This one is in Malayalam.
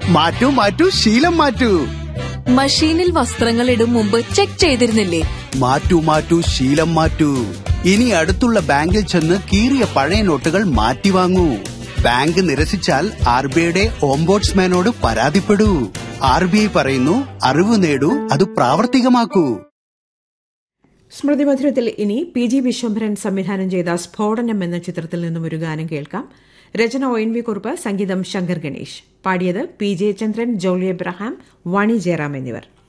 മാറ്റൂ മാറ്റൂ ശീലം മാറ്റൂ മഷീനിൽ വസ്ത്രങ്ങൾ ഇടും മുമ്പ് ചെക്ക് ചെയ്തിരുന്നില്ലേ മാറ്റൂ മാറ്റൂ ശീലം മാറ്റൂ ഇനി അടുത്തുള്ള ബാങ്കിൽ ചെന്ന് കീറിയ പഴയ നോട്ടുകൾ മാറ്റി വാങ്ങൂ ബാങ്ക് നിരസിച്ചാൽ ആർ ബി ഐയുടെ ഓംബോഡ്സ്മാനോട് പരാതിപ്പെടൂ ആർ ബി ഐ പറയുന്നു അറിവ് നേടൂ അത് പ്രാവർത്തികമാക്കൂ സ്മൃതി മധുരത്തിൽ ഇനി പി ജി വിശ്വംഭരൻ സംവിധാനം ചെയ്ത സ്ഫോടനം എന്ന ചിത്രത്തിൽ നിന്നും ഒരു ഗാനം കേൾക്കാം രചന ഒ എൻ വി കുറുപ്പ് സംഗീതം ശങ്കർ ഗണേഷ് പാടിയത് പി ജെ ചന്ദ്രൻ ജോളി എബ്രഹാം വാണി ജയറാം എന്നിവർ